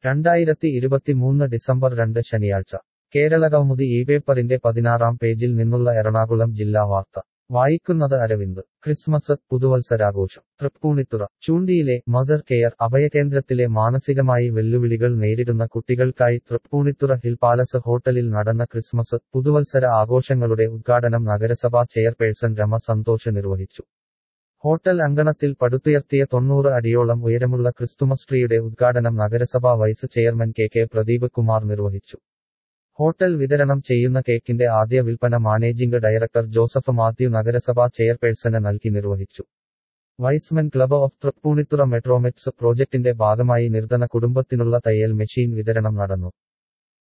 രണ്ടായിരത്തി ഇരുപത്തിമൂന്ന് ഡിസംബർ രണ്ട് ശനിയാഴ്ച കേരളകൗമുദി ഈ പേപ്പറിന്റെ പതിനാറാം പേജിൽ നിന്നുള്ള എറണാകുളം ജില്ലാ വാർത്ത വായിക്കുന്നത് അരവിന്ദ് ക്രിസ്മസ് പുതുവത്സരാഘോഷം തൃപ്പൂണിത്തുറ ചൂണ്ടിയിലെ മദർ കെയർ അഭയകേന്ദ്രത്തിലെ മാനസികമായി വെല്ലുവിളികൾ നേരിടുന്ന കുട്ടികൾക്കായി തൃപ്പൂണിത്തുറ ഹിൽ പാലസ് ഹോട്ടലിൽ നടന്ന ക്രിസ്മസ് പുതുവത്സര ആഘോഷങ്ങളുടെ ഉദ്ഘാടനം നഗരസഭാ ചെയർപേഴ്സൺ രമ സന്തോഷ് നിർവഹിച്ചു ഹോട്ടൽ അങ്കണത്തിൽ പടുത്തുയർത്തിയ തൊണ്ണൂറ് അടിയോളം ഉയരമുള്ള ക്രിസ്തുമസ് ട്രീയുടെ ഉദ്ഘാടനം നഗരസഭാ vice chairman K K Pradeep Kumar നിർവഹിച്ചു ഹോട്ടൽ വിതരണം ചെയ്യുന്ന കേക്കിന്റെ ആദ്യ വിൽപ്പന മാനേജിംഗ് ഡയറക്ടർ ജോസഫ് മാത്യു നഗരസഭാ ചെയർപേഴ്സന് നൽകി നിർവഹിച്ചു Y's Men club of Tripunithura Metromates പ്രോജക്ടിന്റെ ഭാഗമായി നിർധന കുടുംബത്തിനുള്ള തയ്യൽ മെഷീൻ വിതരണം നടന്നു